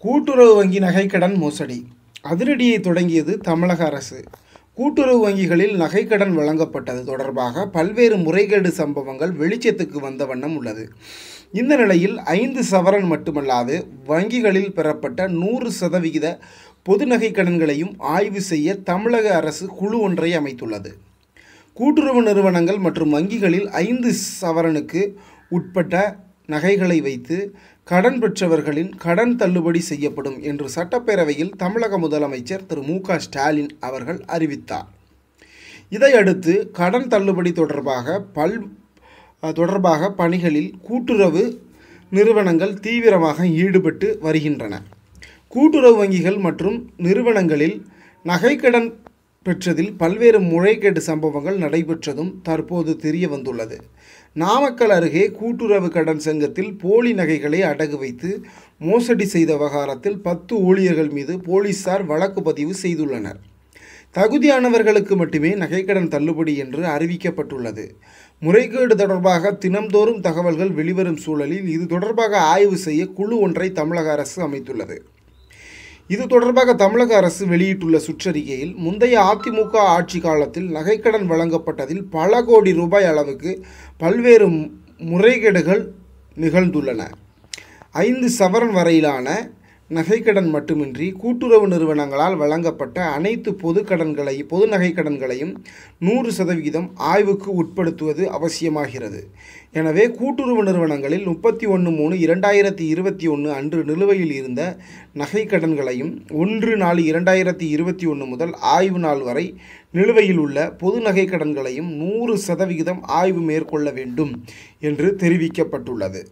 கூட்டுறவு வங்கி நகைக்கடன் மோசடி அதிரடியை தொடங்கியது தமிழக அரசு கூட்டுறவு வங்கிகளில் நகைக்கடன் வழங்கப்பட்டது தொடர்பாக பல்வேறு முறைகேடு சம்பவங்கள் வெளிச்சத்துக்கு வந்த வண்ணம் உள்ளது இந்த நிலையில் ஐந்து சவரன் மட்டுமல்லாது வங்கிகளில் பெறப்பட்ட நூறு சதவிகித பொது நகைக்கடன்களையும் ஆய்வு செய்ய தமிழக அரசு குழு ஒன்றை அமைத்துள்ளது கூட்டுறவு நிறுவனங்கள் மற்றும் வங்கிகளில் ஐந்து சவரனுக்கு உட்பட்ட நகைகளை வைத்து கடன் பெற்றவர்களின் கடன் தள்ளுபடி செய்யப்படும் என்று சட்டப்பேரவையில் தமிழக முதலமைச்சர் திரு மு க ஸ்டாலின் அவர்கள் அறிவித்தார் இதையடுத்து கடன் தள்ளுபடி தொடர்பாக பல் தொடர்பாக பணிகளில் கூட்டுறவு நிறுவனங்கள் தீவிரமாக ஈடுபட்டு வருகின்றன கூட்டுறவு வங்கிகள் மற்றும் நிறுவனங்களில் நகைக்கடன் பெற்றதில் பல்வேறு முறைகேடு சம்பவங்கள் நடைபெற்றதும் தற்போது தெரிய வந்துள்ளது நாமக்கல் அருகே கூட்டுறவு கடன் சங்கத்தில் போலி நகைகளை அடகு வைத்து மோசடி செய்த விவகாரத்தில் பத்து ஊழியர்கள் மீது போலீசார் வழக்கு பதிவு செய்துள்ளனர் தகுதியானவர்களுக்கு மட்டுமே நகைக்கடன் தள்ளுபடி என்று அறிவிக்கப்பட்டுள்ளது முறைகேடு தொடர்பாக தினம்தோறும் தகவல்கள் வெளிவரும் சூழலில் இது தொடர்பாக ஆய்வு செய்ய குழு ஒன்றை தமிழக அரசு அமைத்துள்ளது இது தொடர்பாக தமிழக அரசு வெளியிட்டுள்ள சுற்றறிக்கையில் முந்தைய அதிமுக ஆட்சி காலத்தில் நகைக்கடன் வழங்கப்பட்டதில் பல கோடி ரூபாய் அளவுக்கு பல்வேறு முறைகேடுகள் நிகழ்ந்துள்ளன ஐந்து சவரன் வரையிலான நகைக்கடன் மட்டுமின்றி கூட்டுறவு நிறுவனங்களால் வழங்கப்பட்ட அனைத்து பொது கடன்களை பொது நகைக்கடன்களையும் நூறு சதவிகிதம் ஆய்வுக்கு உட்படுத்துவது அவசியமாகிறது எனவே கூட்டுறவு நிறுவனங்களில் முப்பத்தி ஒன்று மூணு இரண்டாயிரத்தி இருபத்தி ஒன்று அன்று நிலுவையில் இருந்த நகைக்கடன்களையும் ஒன்று நாலு இரண்டாயிரத்தி இருபத்தி ஒன்று முதல் ஆய்வு நாள் வரை நிலுவையில் உள்ள பொது நகைக்கடன்களையும் நூறு சதவிகிதம் ஆய்வு மேற்கொள்ள வேண்டும் என்று தெரிவிக்கப்பட்டுள்ளது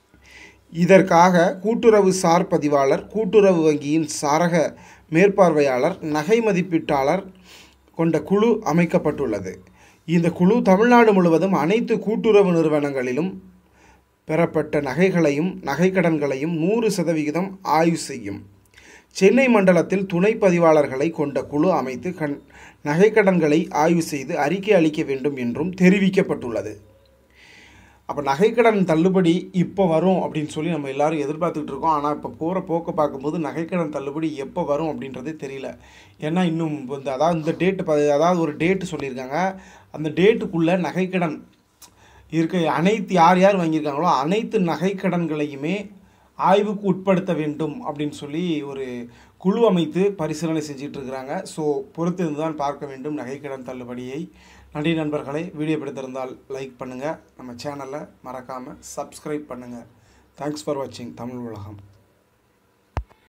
இதற்காக கூட்டுறவு சார் பதிவாளர் கூட்டுறவு வங்கியின் சாரக மேற்பார்வையாளர் நகை மதிப்பீட்டாளர் கொண்ட குழு அமைக்கப்பட்டுள்ளது இந்த குழு தமிழ்நாடு முழுவதும் அனைத்து கூட்டுறவு நிறுவனங்களிலும் பெறப்பட்ட நகைகளையும் நகைக்கடன்களையும் நூறு சதவிகிதம் ஆய்வு செய்யும் சென்னை மண்டலத்தில் துணை பதிவாளர்களை கொண்ட குழு அமைத்து கண் நகைக்கடன்களை ஆய்வு செய்து அறிக்கை அளிக்க வேண்டும் என்றும் தெரிவிக்கப்பட்டுள்ளது அப்போ நகைக்கடன் தள்ளுபடி இப்போ வரும் அப்படின்னு சொல்லி நம்ம எல்லாரும் எதிர்பார்த்துட்டு இருக்கோம் ஆனால் இப்போ போகிற போக்கை பார்க்கும்போது நகைக்கடன் தள்ளுபடி எப்போ வரும் அப்படின்றதே தெரியல ஏன்னா இன்னும் வந்து அதாவது இந்த டேட்டு ப அதாவது ஒரு டேட்டு சொல்லியிருக்காங்க அந்த டேட்டுக்குள்ளே நகைக்கடன் இருக்க அனைத்து யார் யார் வாங்கியிருக்காங்களோ அனைத்து நகைக்கடன்களையுமே ஆய்வுக்கு உட்படுத்த வேண்டும் அப்படின்னு சொல்லி ஒரு குழு அமைத்து பரிசீலனை செஞ்சுட்டு இருக்கிறாங்க ஸோ பொறுத்திருந்து தான் பார்க்க வேண்டும் நகைக்கடன் தள்ளுபடியை நன்றி நண்பர்களே வீடியோ பிடித்திருந்தால் லைக் பண்ணுங்கள் நம்ம சேனலை மறக்காமல் சப்ஸ்கிரைப் பண்ணுங்கள் தேங்க்ஸ் ஃபார் வாட்சிங் தமிழ் உலகம்